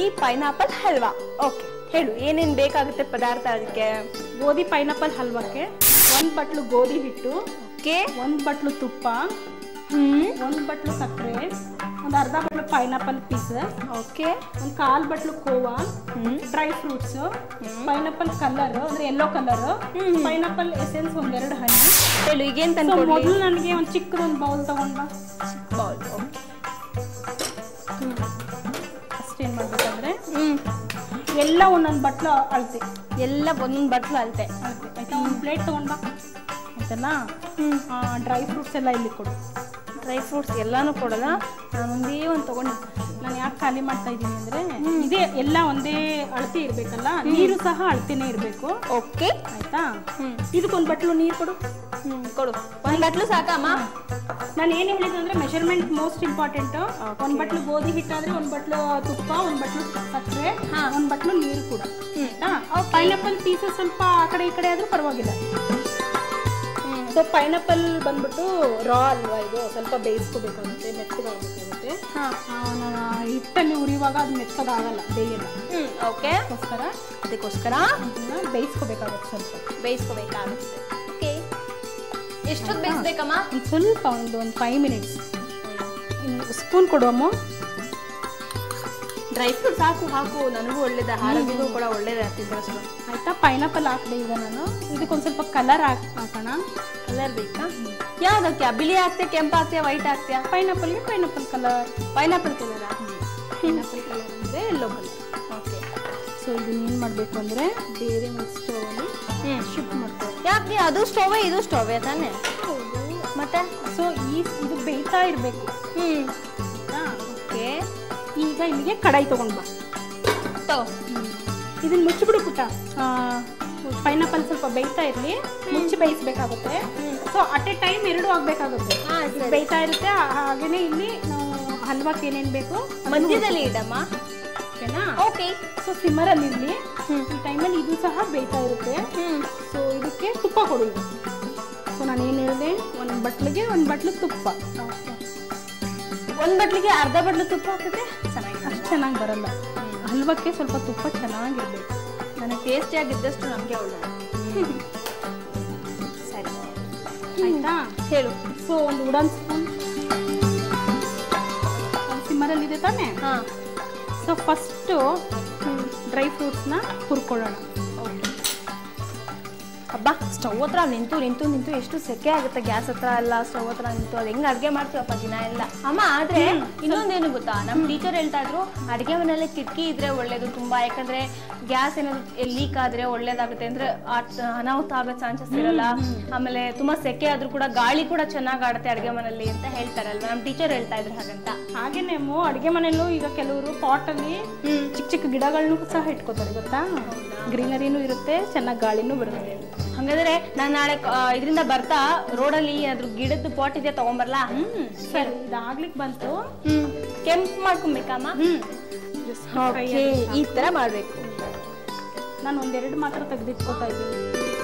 Pineapple halwa okay ಹೇಳು ಏನೇನ್ ಬೇಕಾಗುತ್ತೆ ಪದಾರ್ಥ ಅದಕ್ಕೆ ಗೋಧಿ ಪೈನಾಪಲ್ ಹಲ್ವಕ್ಕೆ ಒಂದು ಬಟ್ಲು ಗೋಧಿ ಹಿಟ್ಟು ಓಕೆ ಒಂದು ಬಟ್ಲು ತುಪ್ಪ ಹ್ಮ್ ಒಂದು ಬಟ್ಲು ಸಕ್ಕರೆ ಒಂದು ಅರ್ಧ ಬಟ್ಲು ಪೈನಾಪಲ್ ಪೀಸ್ ಓಕೆ ಒಂದು ಕಾಲು ಬಟ್ಲು ಕೋವಾ ಹ್ಮ್ ಡ್ರೈ ಫ್ರೂಟ್ಸ್ ಪೈನಾಪಲ್ ಕಲರ್ ಅಂದ್ರೆ ಯೆಲ್ಲೋ ಕಲರ್ ಹ್ಮ್. ಪೈನಾಪಲ್ ಎಸೆನ್ಸ್ ಒಂದೆರಡು ಹಣ್ಣು ಹೇಳು ಈಗೇನ್ ಸೊ ತಂದ್ಕೊಡ್ಲಿ ಮೊದಲು ನನಗೆ ಒಂದು ಚಿಕ್ಕದೊಂದು ಬೌಲ್ ತಗೊಂಡ ಬೌಲ್ ಓಕೆ ಅಷ್ಟೇನು ಮಾಡ್ಬೇಕಂದ್ರೆ ಹ್ಮ್ ಎಲ್ಲ ಒಂದೊಂದು ಬಟ್ಲು ಅಳತೆ ಎಲ್ಲ ಒಂದೊಂದು ಬಟ್ಲು ಅಲ್ತೆ ಅಳತೆ ಆಯ್ತಾ ಒಂದು ಪ್ಲೇಟ್ ತಗೊಂಡ ಆಯ್ತಲ್ಲ ಹ್ಮ್ ಡ್ರೈ ಫ್ರೂಟ್ಸ್ ಎಲ್ಲ ಇಲ್ಲಿ ಕೊಡು ಡ್ರೈ ಫ್ರೂಟ್ಸ್ ಎಲ್ಲಾನು ಕೊಡೋದ ನಾನು ಒಂದೇ ಒಂದು ತಗೊಂಡು ನಾನು ಯಾಕೆ ಖಾಲಿ ಮಾಡ್ತಾ ಇದ್ದೀನಿ ಅಂದ್ರೆ ಇದೇ ಎಲ್ಲ ಒಂದೇ ಅಳತೆ ಇರಬೇಕಲ್ಲ ನೀರು ಸಹ ಅಳತೆನೇ ಇರಬೇಕು ಓಕೆ ಆಯ್ತಾ ಹ್ಮ್ ಇದಕ್ಕೊಂದು ಬಟ್ಲು ನೀರು ಕೊಡು ಹ್ಮ್ ಕೊಡು ಒಂದು ಬಟ್ಲು ಸಾಕಮ್ಮ ನಾನು ಏನು ಹೇಳಿದೆ ಅಂದ್ರೆ ಮೆಷರ್ಮೆಂಟ್ ಮೋಸ್ಟ್ ಇಂಪಾರ್ಟೆಂಟ್ ಒಂದು ಬಟ್ಲು ಗೋಧಿ ಹಿಟ್ಟಾದ್ರೆ ಒಂದು ಬಟ್ಲು ತುಪ್ಪ ಒಂದು ಬಟ್ಲು ಸಕ್ಕರೆ ಹಾ. ಒಂದು ಬಟ್ಲು ನೀರು ಕೂಡ ಹ್ಮ್ ಆಯ್ತಾ ಪೈನಾಪಲ್ ಪೀಸಸ್ ಸ್ವಲ್ಪ ಆ ಕಡೆ ಈ ಕಡೆ ಆದ್ರೂ ಪರವಾಗಿಲ್ಲ ಹ್ಮ್ ಸೊ ಪೈನಾಪಲ್ ಬಂದ್ಬಿಟ್ಟು ರಾ ಅಲ್ವಾ ಇದು ಸ್ವಲ್ಪ ಬೇಯಿಸ್ಕೋಬೇಕಾಗುತ್ತೆ ಮೆತ್ತಗಾಗಬೇಕಾಗುತ್ತೆ ಹಾ ಹಿಟ್ಟಲ್ಲಿ ಉರಿಯುವಾಗ ಅದು ಮೆತ್ತಗಾಗಲ್ಲ ಬೇಯಲ್ಲ ಹ್ಮ್ ಓಕೆ ಅದಕ್ಕೋಸ್ಕರ ಅದಕ್ಕೋಸ್ಕರ ಅದನ್ನ ಬೇಯಿಸ್ಕೋಬೇಕಾಗುತ್ತೆ ಸ್ವಲ್ಪ ಬೇಯಿಸ್ಕೋಬೇಕಾಗುತ್ತೆ ಓಕೆ ಎಷ್ಟೊತ್ತು ಬೇಯಿಸ್ಬೇಕಮ್ಮ ಒಂದು ಸ್ವಲ್ಪ ಒಂದು ಒಂದು ಫೈವ್ ಮಿನಿಟ್ಸ್ ಸ್ಪೂನ್ ಕೊಡುವಮ್ಮ ಡ್ರೈ ಫ್ರೂಟ್ಸ್ ಹಾಕು ಹಾಕು ನನಗೂ ಒಳ್ಳೇದ ಆರೋಗ್ಯಕ್ಕೂ ಕೂಡ ಒಳ್ಳೇದೇ ತಿಂದ್ರಷ್ಟು ಆಯ್ತಾ ಪೈನಾಪಲ್ ಹಾಕಿದೆ ಈಗ ನಾನು ಇದಕ್ಕೊಂದು ಸ್ವಲ್ಪ ಕಲರ್ ಹಾಕ್ ಹಾಕೋಣ ಕಲರ್ ಬೇಕಾ ಯಾವ್ದಕ್ಕೆ ಬಿಳಿ ಹಾಕ್ತೀಯ ಕೆಂಪು ಹಾಕ್ತೀಯ ವೈಟ್ ಹಾಕ್ತೀಯ ಪೈನಾಪಲ್ಗೆ ಪೈನಾಪಲ್ ಕಲರ್ ಪೈನಾಪಲ್ ಕಲರಾ ಪೈನಾಪಲ್ ಕಲರ್ ಅಂದರೆ ಯೆಲ್ಲೋ ಕಲರ್ ಓಕೆ ಸೊ ಇದನ್ನ ಏನು ಮಾಡಬೇಕು ಅಂದರೆ ಬೇರೆ ಸ್ಟೋವಲ್ಲಿ ಹ್ಮ್ ಶಿಫ್ಟ್ ಮಾಡ್ಕೊಳ್ಳಿ ಯಾಕೆ ಅದು ಸ್ಟೋವೆ ಇದು ಸ್ಟೋವೆ ತಾನೇ ಮತ್ತೆ ಸೊ ಈ ಇದು ಬೇಯ್ತಾ ಇರಬೇಕು ಹ್ಮ್ ಆಯ್ತಾ ಓಕೆ ಈಗ ಇಲ್ಲಿಗೆ ಕಡಾಯಿ ತೊಗೊಂಡು ಬಾ ತಗೋ ಇದನ್ನ ಮುಚ್ಚಿಬಿಡು ಪುಟ್ಟ ಪೈನಾಪಲ್ ಸ್ವಲ್ಪ ಬೇಯ್ತಾ ಇರಲಿ ಮುಚ್ಚಿ ಬೇಯಿಸ್ಬೇಕಾಗುತ್ತೆ ಸೊ ಅಟ್ ಎ ಟೈಮ್ ಎರಡು ಆಗಬೇಕಾಗುತ್ತೆ ಹಾ ಸರಿ ಬೇಯ್ತಾ ಇರುತ್ತೆ ಆ- ಹಾಗೇನೆ ಇಲ್ಲಿ ನಾವು ಹಲ್ವಾಕ್ಕೆ ಏನೇನು ಬೇಕು ಮಧ್ಯದಲ್ಲಿ ಇಡಮ್ಮ ಓಕೆನಾ ಓಕೆ ಸೊ ಸಿಮ್ಮರಲ್ಲಿ ಇರಲಿ ಹ್ಮ್ ಈ ಟೈಮಲ್ಲಿ ಇದು ಸಹ ಬೇಯ್ತಾ ಇರುತ್ತೆ ಹ್ಮ್ ಸೊ ಇದಕ್ಕೆ ತುಪ್ಪ ಕೊಡು ಈಗ ಸೊ ನಾನು ಏನು ಹೇಳಿದೆ ಒಂದು ಬಟ್ಲಿಗೆ ಒಂದು ಬಟ್ಲು ತುಪ್ಪ ಒಂದ್ ಬಟ್ಲಿಗೆ ಅರ್ಧ ಬಟ್ಲು ತುಪ್ಪ ಹಾಕಿದ್ರೆ ಚೆನ್ನಾಗಿದೆ ಅಷ್ಟು ಚೆನ್ನಾಗಿ ಬರಲ್ಲ ಹಲ್ವಕ್ಕೆ ಸ್ವಲ್ಪ ತುಪ್ಪ ಚೆನ್ನಾಗಿರ್ಬೇಕು ನನಗೆ ಟೇಸ್ಟಿಯಾಗಿದ್ದಷ್ಟು ನಮಗೆ ಒಳ್ಳೆಯದು ಸರಿ ಆಯ್ತಾ ಹೇಳು ಸೊ ಒಂದು ಉಡನ್ ಸ್ಪೂನ್ ಸಿಮ್ಮರಲ್ಲಿ ಇದೆ ತಾನೇ ಹಾ ಸೊ ಫಸ್ಟು ಡ್ರೈ ಫ್ರೂಟ್ಸ್ನ ಹುರ್ಕೊಳ್ಳೋಣ ಹಬ್ಬ ಸ್ಟವ್ ಹತ್ರ ನಿಂತು ನಿಂತು ನಿಂತು ಎಷ್ಟು ಸೆಕೆ ಆಗುತ್ತೆ ಗ್ಯಾಸ್ ಹತ್ರ ಎಲ್ಲ ಸ್ಟವ್ ಹತ್ರ ನಿಂತು ಅದು ಹೆಂಗ್ ಅಡ್ಗೆ ಮಾಡ್ತೀವಪ್ಪ ದಿನ ಎಲ್ಲ ಅಮ್ಮ ಆದ್ರೆ ಇನ್ನೊಂದೇನು ಗೊತ್ತಾ ನಮ್ ಟೀಚರ್ ಹೇಳ್ತಾ ಇದ್ರು ಅಡ್ಗೆ ಮನೆಯಲ್ಲಿ ಕಿಟಕಿ ಇದ್ರೆ ಒಳ್ಳೇದು ತುಂಬಾ ಯಾಕಂದ್ರೆ ಗ್ಯಾಸ್ ಏನಾದ್ರು ಲೀಕ್ ಆದ್ರೆ ಒಳ್ಳೇದಾಗುತ್ತೆ ಅಂದ್ರೆ ಆ- ಅನಾಹುತ ಆಗೋ ಚಾನ್ಸಸ್ ಇರಲ್ಲ ಆಮೇಲೆ ತುಂಬಾ ಸೆಕೆ ಆದ್ರೂ ಕೂಡ ಗಾಳಿ ಕೂಡ ಚೆನ್ನಾಗ್ ಆಡುತ್ತೆ ಅಡ್ಗೆ ಮನೆಯಲ್ಲಿ ಅಂತ ಹೇಳ್ತಾರಲ್ವಾ ನಮ್ ಟೀಚರ್ ಹೇಳ್ತಾ ಇದ್ರು ಹಾಗಂತ ಹಾಗೇನೆ ಅಮ್ಮು ಅಡುಗೆ ಮನೆಯಲ್ಲೂ ಈಗ ಕೆಲವರು ಪಾಟಲ್ಲಿ ಹ್ಮ್ ಚಿಕ್ಕ ಚಿಕ್ಕ ಗಿಡಗಳನ್ನೂ ಸಹ ಇಟ್ಕೋತಾರೆ ಗೊತ್ತಾ ಗ್ರೀನರಿನೂ ಇರುತ್ತೆ ಚೆನ್ನಾಗಿ ಗಾಳಿನೂ ಬರುತ್ತೆ ಹಂಗಾದ್ರೆ ನಾನು ನಾಳೆ ಇದರಿಂದ ಬರ್ತಾ ರೋಡಲ್ಲಿ ಅದ್ರ ಗಿಡದ ಪಾಟ್ ಇದೆ ತಗೊಂಬರ್ಲಾ ಹ್ಮ್ ಸರಿ ಇದಾಗ್ಲಿಕ್ಕೆ ಬಂತು ಹ್ಮ್ ಕೆಂಪು ಮಾಡ್ಕೊಬೇಕಮ್ಮ ಹ್ಮ್ ಓಕೆ ಈ ತರ ಮಾಡ್ಬೇಕು ನಾನು ಒಂದೆರಡು ಮಾತ್ರ ತೆಗೆದಿಟ್ಕೋತಾ ಇದ್ದೀನಿ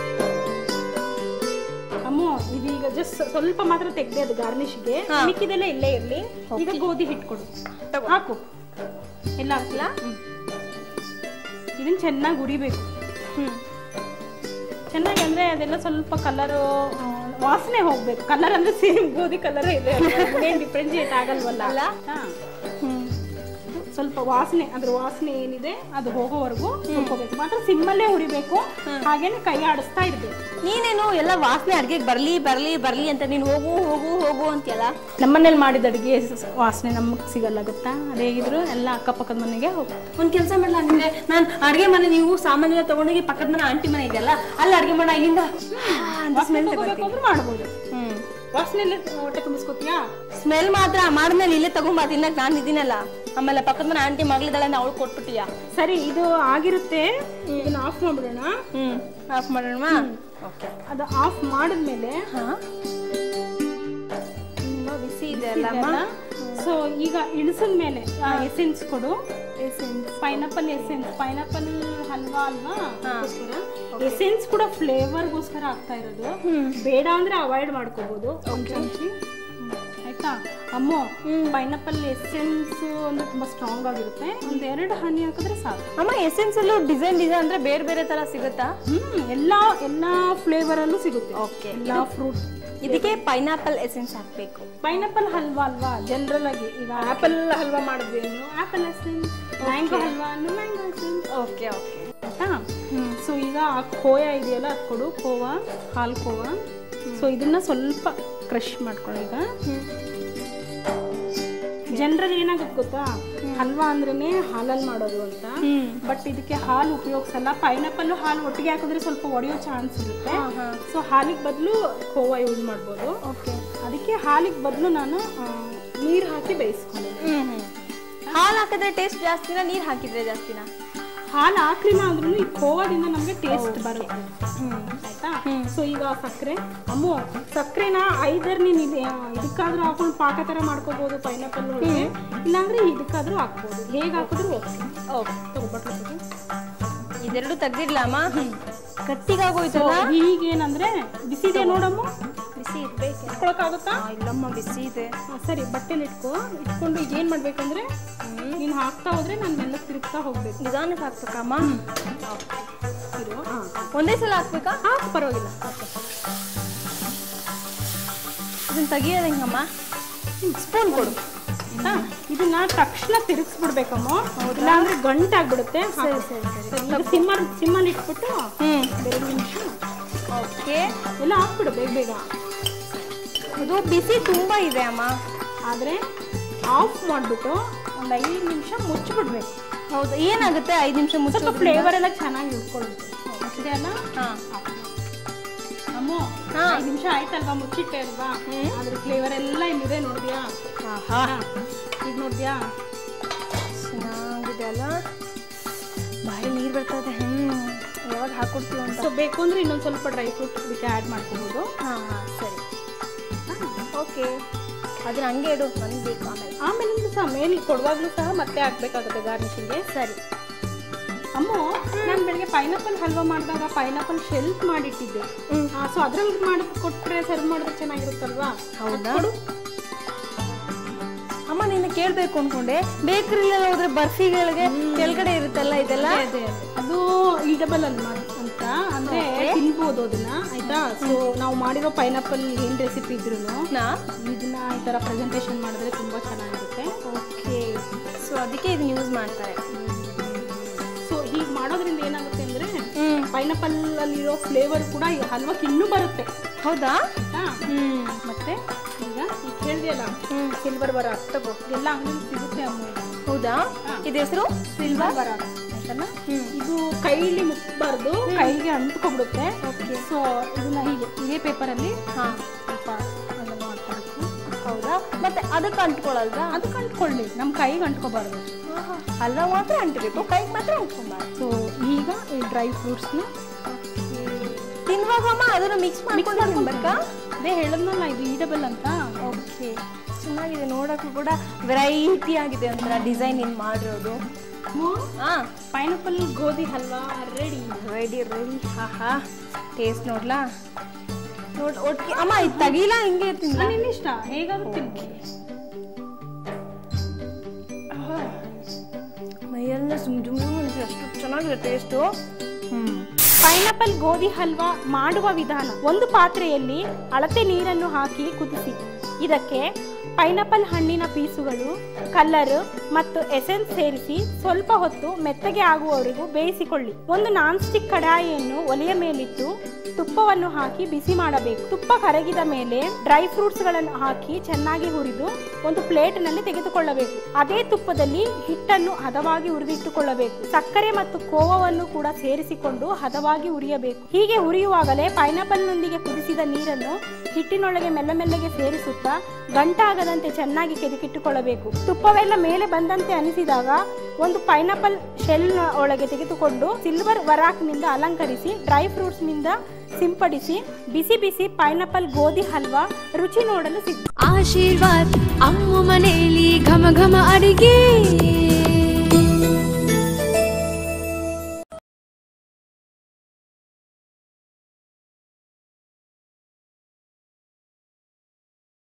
ಅಮ್ಮು ಇದೀಗ ಜಸ್ಟ್ ಸ್ವಲ್ಪ ಮಾತ್ರ ತೆಗ್ದೆ ಅದು ಗಾರ್ನಿಶ್ಗೆ ಹಾ. ಮಿಕ್ಕಿದೆಲ್ಲ ಇಲ್ಲೇ ಇರಲಿ ಈಗ ಗೋಧಿ ಹಿಟ್ಕೊಡು ತಗೋ. ಹಾಕು ಎಲ್ಲ ಹಾಕ್ಲಾ ಇದನ್ನ ಚೆನ್ನಾಗಿ ಉರಿಬೇಕು ಹ್ಮ್ ಚೆನ್ನಾಗಿ ಅಂದ್ರೆ ಅದೆಲ್ಲ ಸ್ವಲ್ಪ ಕಲರು ವಾಸನೆ ಹೋಗ್ಬೇಕು ಕಲರ್ ಅಂದ್ರೆ ಸೇಮ್ ಗೋಧಿ ಕಲರ್ ಇದೆ ಏನು ಡಿಫ್ರೆನ್ಶಿಯೇಟ್ ಆಗಲ್ವಲ್ಲ ಅಲ್ಲ? ಹಾ. ಹ್ಮ್ ಇದು ಸ್ವಲ್ಪ ವಾಸನೆ ಅದ್ರ ವಾಸನೆ ಏನಿದೆ ಅದು ಹೋಗೋವರೆಗೂ ಹುರ್ಕೋಬೇಕು ಮಾತ್ರ ಸಿಮ್ಮಲ್ಲೇ ಉರಿಬೇಕು ಹಾಗೇನೆ ಕೈ ಆಡಿಸ್ತಾ ಇರ್ಬೇಕು ನೀನೇನು ಎಲ್ಲ ವಾಸನೆ ಅಡ್ಗೆಗೆ ಬರ್ಲಿ ಬರ್ಲಿ ಬರ್ಲಿ ಅಂತ ನೀನು ಹೋಗು ಹೋಗು ಹೋಗು ಅಂತೀಯಲ್ಲ ನಮ್ಮನೇಲಿ ಮಾಡಿದ ಅಡುಗೆ ವಾಸನೆ ನಮಗೆ ಸಿಗಲ್ಲ ಗೊತ್ತಾ ಅದೇ ಹೇಗಿದ್ರು ಎಲ್ಲ ಅಕ್ಕಪಕ್ಕದ ಮನೆಗೆ ಹೋಗ್ಬೇಕು ಒಂದ್ ಕೆಲಸ ಮಾಡಲ್ಲ ನಿಂಗೆ ನಾನು ಅಡ್ಗೆ ಮನೆ ನೀವು ಸಾಮಾನ್ಯ ತಗೊಂಡೋಗಿ ಪಕ್ಕದ ಮನೆ ಆಂಟಿ ಮನೆ ಇದೆಯಲ್ಲ ಅಲ್ಲಿ ಅಡ್ಗೆ ಮಾಡ ಇಲ್ಲಿಂದ ವಾಸನೆ ತಗೋಬೇಕು ಅಂದ್ರೆ ಮಾಡ್ಬೋದು ಹ್ಮ್ ವಾಸನೆಯಲ್ಲಿ ಹೊಟ್ಟೆ ತುಂಬಿಸ್ಕೋತೀಯಾ ಸ್ಮೆಲ್ ಮಾತ್ರ ಮಾಡಿದ್ಮೇಲೆ ಇಲ್ಲೇ ತಗೊಂಬಾ ತಿನ್ನಕ್ ನಾನು ಇದೀನಲ್ಲ ಆಮೇಲೆ ಪಕ್ಕದ ಮನೆ ಆಂಟಿ ಮಗಳಿದ್ದಾಳೆ ಅವಳು ಕೊಟ್ಬಿಟ್ಟಿಯಾ ಸರಿ ಇದು ಆಗಿರುತ್ತೆ ಇದನ್ನ ಆಫ್ ಮಾಡ್ಬಿಡೋಣ ಹ್ಮ್ ಆಫ್ ಮಾಡೋಣ ಓಕೆ ಅದು ಆಫ್ ಮಾಡಿದ್ಮೇಲೆ ಹಾ ತುಂಬಾ ಬಿಸಿ ಇದೆ ಅಲ್ಲಮ್ಮ ಸೊ ಈಗ ಇಳಿಸಿದ ಮೇಲೆ ಎಸೆನ್ಸ್ ಕೊಡು ಪೈನಾಪಲ್ ಎಸೆನ್ಸ್ ಪೈನಾಪಲ್ ಹಲ್ವಾ ಅಲ್ವಾ ಎಸೆನ್ಸ್ ಕೂಡ ಫ್ಲೇವರ್ಗೋಸ್ಕರ ಆಗ್ತಾ ಇರೋದು ಬೇಡ ಅಂದ್ರೆ ಅವಾಯ್ಡ್ ಮಾಡ್ಕೋಬಹುದು ಆಯ್ತಾ ಅಮ್ಮ ಪೈನಾಪಲ್ ಎಸೆನ್ಸ್ ಅಂದ್ರೆ ತುಂಬಾ ಸ್ಟ್ರಾಂಗ್ ಆಗಿರುತ್ತೆ ಒಂದ್ ಎರಡು ಹನಿ ಹಾಕಿದ್ರೆ ಸಾಕು ಅಮ್ಮ ಎಸೆನ್ಸ್ ಅಲ್ಲೂ ಡಿಸೈನ್ ಡಿಸೈನ್ ಅಂದ್ರೆ ಬೇರೆ ಬೇರೆ ತರ ಸಿಗುತ್ತಾ ಹ್ಮ್ ಎಲ್ಲಾ ಎಲ್ಲಾ ಫ್ಲೇವರ್ ಅಲ್ಲೂ ಸಿಗುತ್ತೆ ಓಕೆ ಎಲ್ಲಾ ಫ್ರೂಟ್ ಇದಕ್ಕೆ ಪೈನಾಪಲ್ ಎಸೆನ್ಸ್ ಹಾಕ್ಬೇಕು ಪೈನಾಪಲ್ ಹಲ್ವಾ ಅಲ್ವಾ ಜನರಲ್ ಆಗಿ ಈಗ ಆಪಲ್ ಹಲ್ವಾ ಮಾಡಿದ್ವಿ apple essence mango halwa mango essence okay okay ಆಯ್ತಾ ಸೊ ಈಗ ಆ ಖೋಯ ಇದೆಯಲ್ಲ ಅದು ಕೊಡು ಖೋವಾ ಹಾಲು ಖೋವಾ ಸೊ ಇದನ್ನ ಸ್ವಲ್ಪ ಕ್ರಷ್ ಮಾಡ್ಕೊಳ್ಳಿ ಈಗ ಜನರಲ್ಲಿ ಏನಾಗುತ್ತೆ ಗೊತ್ತಾ ಹಲ್ವಾ ಅಂದ್ರೇನೆ ಹಾಲಲ್ಲಿ ಮಾಡೋದು ಅಂತ ಬಟ್ ಇದಕ್ಕೆ ಹಾಲು ಉಪಯೋಗಿಸಲ್ಲ ಪೈನಾಪಲ್ ಹಾಲು ಒಟ್ಟಿಗೆ ಹಾಕಿದ್ರೆ ಸ್ವಲ್ಪ ಒಡೆಯೋ ಚಾನ್ಸ್ ಇರುತ್ತೆ ಸೊ ಹಾಲಿಗೆ ಬದಲು ಖೋವಾ ಯೂಸ್ ಮಾಡ್ಬೋದು ಓಕೆ ಅದಕ್ಕೆ ಹಾಲಿಗೆ ಬದಲು ನಾನು ನೀರು ಹಾಕಿ ಬೇಯಿಸ್ಕೊಂಡಿದ್ದೆ ಹ್ಮ್ ಹ್ಮ್ ಹಾಲು ಹಾಕಿದ್ರೆ ಟೇಸ್ಟ್ ಜಾಸ್ತಿನಾ ನೀರು ಹಾಕಿದ್ರೆ ಜಾಸ್ತಿನಾ ಹಾಲು ಹಾಕ್ಲಿಲ್ಲ ಅಂದ್ರೂ ಈ ಖೋವಾದಿಂದ ನಮಗೆ ಟೇಸ್ಟ್ ಬರುತ್ತೆ ಹ್ಮ್ ಆಯ್ತಾ ಸೊ ಈಗ ಸಕ್ಕರೆ ಅಮ್ಮು ಸಕ್ಕರೆನ ಐದರ್ ನೀನು ಇದೆ ಇದಕ್ಕಾದ್ರೂ ಹಾಕೊಂಡು ಪಾಕ ಥರ ಮಾಡ್ಕೋಬೋದು ಪೈನಾಪಲ್ ಒಳಗೆ ಇಲ್ಲಾಂದ್ರೆ ಇದಕ್ಕಾದ್ರೂ ಹಾಕ್ಬೋದು ಹೇಗೆ ಹಾಕಿದ್ರು ಓಕೆ ಓಕೆ ತಗೊಬಟ್ಲು ಇದೆರಡು ತೆಗ್ದಿಡ್ಲಮ್ಮ ಗಟ್ಟಿಗಾಗೋಯ್ತಲ್ಲ ಹೀಗೇನಂದ್ರೆ ಬಿಸಿದೆ ನೋಡಮ್ಮ ಬಿಸಿ ಇರ್ಬೇಕು ಇಟ್ಕೊಳಕ್ಕಾಗುತ್ತಾ ಇಲ್ಲಮ್ಮ ಬಿಸಿ ಇದೆ ಹಾ, ಸರಿ ಬಟ್ಟೆಲಿ ಇಟ್ಕೋ ಇಟ್ಕೊಂಡು ಈಗ ಏನು ಮಾಡ್ಬೇಕಂದ್ರೆ ನೀನು ಹಾಕ್ತಾ ಹೋದ್ರೆ ನಾನು ಮೆಲ್ಲಗೆ ತಿರುಗ್ತಾ ಹೋಗ್ಬೇಕು ನಿಧಾನಕ್ಕೆ ಹಾಕ್ಬೇಕಮ್ಮ ಇರು ಹಾಂ ಒಂದೇ ಸಲ ಹಾಕ್ಬೇಕಾ ಹಾಕು ಪರವಾಗಿಲ್ಲ ಇದನ್ನ ತೆಗಿಯೋದು ಹೆಂಗಮ್ಮ ಸ್ಪೂನ್ ಕೊಡು ಆಯ್ತಾ ಇದನ್ನ ತಕ್ಷಣ ತಿರುಗಿಸ್ಬಿಡ್ಬೇಕಮ್ಮ ಇಲ್ಲಾಂದ್ರೆ ಗಂಟಾಗ್ಬಿಡುತ್ತೆ ಸರಿ ಸರಿ ಸರಿ ಈಗ ಸಿಮ್ಮರ್ ಸಿಮ್ಮಲ್ಲಿ ಇಟ್ಬಿಟ್ಟು ಹ್ಮ್ ಎರಡು ನಿಮಿಷ ಓಕೆ ಎಲ್ಲ ಹಾಕ್ಬಿಡು ಬೇಗ ಬೇಗ ಇದು ಬಿಸಿ ತುಂಬಾ ಇದೆ ಅಮ್ಮ ಆದರೆ ಆಫ್ ಮಾಡಿಬಿಟ್ಟು ಒಂದು ಐದು ನಿಮಿಷ ಮುಚ್ಚಿಬಿಡ್ಬೇಕು ಹೌದು ಏನಾಗುತ್ತೆ ಐದು ನಿಮಿಷ ಸ್ವಲ್ಪ ಮುಚ್ಚೋದು ಫ್ಲೇವರ್ ಎಲ್ಲ ಚೆನ್ನಾಗಿ ಇಟ್ಕೊಳ್ಳುತ್ತೆ ಅಷ್ಟೇ ಅಲ್ಲ ಹಾ ಅಮ್ಮ ಹಾ. ಐದು ನಿಮಿಷ ಆಯ್ತಲ್ವಾ ಮುಚ್ಚಿಟ್ಟೆ ಅಲ್ವಾ ಅದ್ರ ಫ್ಲೇವರ್ ಎಲ್ಲ ಇಲ್ಲಿದೆ ನೋಡಿದ್ಯಾ ಆಹಾ ಈಗ ನೋಡಿದ್ಯಾ ಚೆನ್ನಾಗಿದೆ ಅಲ್ಲ ಬಾಯಿ ನೀರು ಬರ್ತದೆ ಹ್ಮ್ ಯಾವಾಗ ಹಾಕೊಡ್ತೀವಿ ಅಂತ ಸೊ ಬೇಕು ಅಂದ್ರೆ ಇನ್ನೊಂದು ಸ್ವಲ್ಪ ಡ್ರೈ ಫ್ರೂಟ್ ಇದಕ್ಕೆ ಆ್ಯಡ್ ಮಾಡ್ಕೋಬೋದು ಹಾ ಹಾ ಸರಿ ಓಕೆ ಅದನ್ನ ಹಂಗೆ ಇಡು ನನಗೆ ಬೇಕು ಆಮೇಲೆ ಆಮೇಲೆ ಸಹ ಮೇಲೆ ಕೊಡುವಾಗಲೂ ಸಹ ಮತ್ತೆ ಹಾಕ್ಬೇಕಾಗುತ್ತೆ ಗಾರ್ನಿಶಿಂಗ್ಗೆ ಸರಿ ಅಮ್ಮ ನಾನು ಬೆಳಗ್ಗೆ ಪೈನಾಪಲ್ ಹಲ್ವಾ ಮಾಡಿದಾಗ ಪೈನಾಪಲ್ ಶೆಲ್ಫ್ ಮಾಡಿಟ್ಟಿದ್ದೆ ಹ್ಮ್. ಸೊ ಅದ್ರಲ್ಲಿ ಮಾಡಿ ಕೊಟ್ರೆ ಸರ್ವ್ ಮಾಡಿದ್ರೆ ಚೆನ್ನಾಗಿರುತ್ತಲ್ವಾ ಹೌದಾ? ಕೊಡು. ಅಮ್ಮ ನಿನ್ನ ಕೇಳಬೇಕು ಅನ್ಕೊಂಡೆ ಬೇಕರಿಲೆಲ್ಲ ಹೋದ್ರೆ ಬರ್ಫಿಗಳಿಗೆ ಕೆಳಗಡೆ ಇರುತ್ತಲ್ಲ ಇದೆಲ್ಲ ಅದೇ, ಅದೇ. ಅದು ಈಡಬಲ್ ಅಲ್ವ ಅಂತ ಅಂದ್ರೆ ತಿನ್ಬೋದು ಅದನ್ನ ಆಯ್ತಾ ಸೊ ನಾವು ಮಾಡಿರೋ ಪೈನಾಪಲ್ ಏನ್ ರೆಸಿಪಿ ಇದ್ರು ನಾ ಇದನ್ನ ಈ ತರ ಪ್ರೆಸೆಂಟೇಷನ್ ಮಾಡಿದ್ರೆ ತುಂಬಾ ಚೆನ್ನಾಗಿರುತ್ತೆ ಓಕೆ ಸೊ ಅದಕ್ಕೆ ಇದನ್ನ ಯೂಸ್ ಮಾಡ್ತಾರೆ ಸೊ ಹೀಗೆ ಮಾಡೋದ್ರಿಂದ ಏನಾಗುತ್ತೆ ಅಂದ್ರೆ ಹ್ಮ್ ಪೈನಾಪಲ್ ಅಲ್ಲಿರೋ ಫ್ಲೇವರ್ ಕೂಡ ಈ ಹಲ್ವಕ್ಕೆ ಇನ್ನೂ ಬರುತ್ತೆ ಹೌದಾ ಆಯ್ತಾ ಹ್ಮ್ ಮತ್ತೆ ಈಗ ಈಗ ಹೇಳಿದೆಯಲ್ಲ ಹ್ಮ್ ಸಿಲ್ವರ್ ಬರ ತಗೋ ಎಲ್ಲ ಅಂಗಡಿ ಸಿಗುತ್ತೆ ಅಮ್ಮ ಇದು. ಹೌದಾ ಹಾ. ಇದು ಹೆಸರು ಸಿಲ್ವರ್ ಬರ ಆಯ್ತಲ್ಲ ಹ್ಮ್ ಇದು ಕೈಲಿ ಮುಚ್ಚಬಾರ್ದು ಕೈಗೆ ಅಂಟ್ಕೊಬಿಡುತ್ತೆ ಓಕೆ ಸೊ ಇದನ್ನ ಹೀಗೆ ಇದೇ ಪೇಪರಲ್ಲಿ ಹಾ ಸ್ವಲ್ಪ ಅದನ್ನ ಮಾಡ್ಕೊಬೇಕು ಹೌದಾ ಮತ್ತೆ ಅದಕ್ಕೆ ಅಂಟ್ಕೊಳ್ಳಲ್ವಾ ಅದಕ್ಕೆ ಅಂಟ್ಕೊಳ್ಳಿ ನಮ್ಮ ಕೈಗೆ ಅಂಟ್ಕೋಬಾರ್ದು ಹಲ್ವಾ ಮಾತ್ರ ಅಂಟಬೇಕು ಕೈಗೆ ಮಾತ್ರ ಅಂಟ್ಕೊಂಬಾರ್ದು ಸೊ ಈಗ ಈ ಡ್ರೈ ಫ್ರೂಟ್ಸ್ನ ತಿನ್ನುವಾಗಮ್ಮ ಅದನ್ನು ಮಿಕ್ಸ್ ಮಾಡ್ಕೊಂಡು ತಿನ್ಬೇಕಾ ಅದೇ ಹೇಳದ್ನಲ್ಲ ಇದು ಈಡಬಲ್ ಅಂತ ಓಕೆ ಚೆನ್ನಾಗಿದೆ ನೋಡೋಕ್ಕೂ ಕೂಡ ವೆರೈಟಿ ಆಗಿದೆ ಒಂಥರ ಡಿಸೈನ್ ಇನ್ ಮಾಡಿರೋದು ಹಾ ಪೈನಾಪಲ್ ಗೋಧಿ ಹಲ್ವಾ ರೆಡಿ ರೆಡಿ ರೆಡಿ ಹಾ ಹಾ ಟೇಸ್ಟ್ ನೋಡ್ಲಾ ನೋಡ್ ಒಟ್ಟಿಗೆ ಅಮ್ಮ ಇದು ತಗಿಲ್ಲ ಹಿಂಗೆ ತಿನ್ಲ ನಿನ್ನ ಇಷ್ಟ ಹೇಗಾದ್ರೂ ತಿನ್ನಿ ಮೈಯೆಲ್ಲ ಸುಮ್ ಜುಮ್ ಅನ್ಸುತ್ತೆ ಅಷ್ಟು ಚೆನ್ನಾಗಿದೆ ಟೇಸ್ಟು ಹ್ಮ್ ಪೈನಾಪಲ್ ಗೋಧಿ ಹಲ್ವಾ ಮಾಡುವ ವಿಧಾನ ಒಂದು ಪಾತ್ರೆಯಲ್ಲಿ ಅಳತೆ ನೀರನ್ನು ಹಾಕಿ ಕುದಿಸಿ ಇದಕ್ಕೆ ಪೈನಾಪಲ್ ಹಣ್ಣಿನ ಪೀಸುಗಳು ಕಲ್ಲರ್ ಮತ್ತು ಎಸೆನ್ಸ್ ಸೇರಿಸಿ ಸ್ವಲ್ಪ ಹೊತ್ತು ಮೆತ್ತಗೆ ಆಗುವವರೆಗೂ ಬೇಯಿಸಿಕೊಳ್ಳಿ ಒಂದು ನಾನ್ ಸ್ಟಿಕ್ ಕಡಾಯಿಯನ್ನು ಒಲೆಯ ಮೇಲಿಟ್ಟು ತುಪ್ಪವನ್ನು ಹಾಕಿ ಬಿಸಿ ಮಾಡಬೇಕು ತುಪ್ಪ ಕರಗಿದ ಮೇಲೆ ಡ್ರೈ ಫ್ರೂಟ್ಸ್ ಗಳನ್ನು ಹಾಕಿ ಚೆನ್ನಾಗಿ ಹುರಿದು ಒಂದು ಪ್ಲೇಟ್ನಲ್ಲಿ ತೆಗೆದುಕೊಳ್ಳಬೇಕು ಅದೇ ತುಪ್ಪದಲ್ಲಿ ಹಿಟ್ಟನ್ನು ಹದವಾಗಿ ಹುರಿದಿಟ್ಟುಕೊಳ್ಳಬೇಕು ಸಕ್ಕರೆ ಮತ್ತು ಕೋವವನ್ನು ಕೂಡ ಸೇರಿಸಿಕೊಂಡು ಹದವಾಗಿ ಹುರಿಯಬೇಕು ಹೀಗೆ ಹುರಿಯುವಾಗಲೇ ಪೈನಾಪಲ್ನೊಂದಿಗೆ ಕುದಿಸಿದ ನೀರನ್ನು ಹಿಟ್ಟಿನೊಳಗೆ ಮೆಲ್ಲ ಮೆಲ್ಲಗೆ ಸೇರಿಸುತ್ತಾ ಗಂಟಾಗದಂತೆ ಚೆನ್ನಾಗಿ ಕೆದಕಿಟ್ಟುಕೊಳ್ಳಬೇಕು ತುಪ್ಪವೆಲ್ಲ ಮೇಲೆ ಬಂದಂತೆ ಅನಿಸಿದಾಗ ಒಂದು ಪೈನಾಪಲ್ ಶೆಲ್ ಒಳಗೆ ತೆಗೆದುಕೊಂಡು ಸಿಲ್ವರ್ ವರಾಕ್ನಿಂದ ಅಲಂಕರಿಸಿ ಡ್ರೈ ಫ್ರೂಟ್ಸ್ನಿಂದ ಸಿಂಪಡಿಸಿ ಬಿಸಿ ಬಿಸಿ ಪೈನಾಪಲ್ ಗೋಧಿ ಹಲ್ವಾ ರುಚಿ ನೋಡಲು ಸಿಗ್ತದೆ ಆಶೀರ್ವಾದ್ ಅಮ್ಮು ಮನೇಲಿ ಘಮ ಘಮ ಅಡಿಗೆ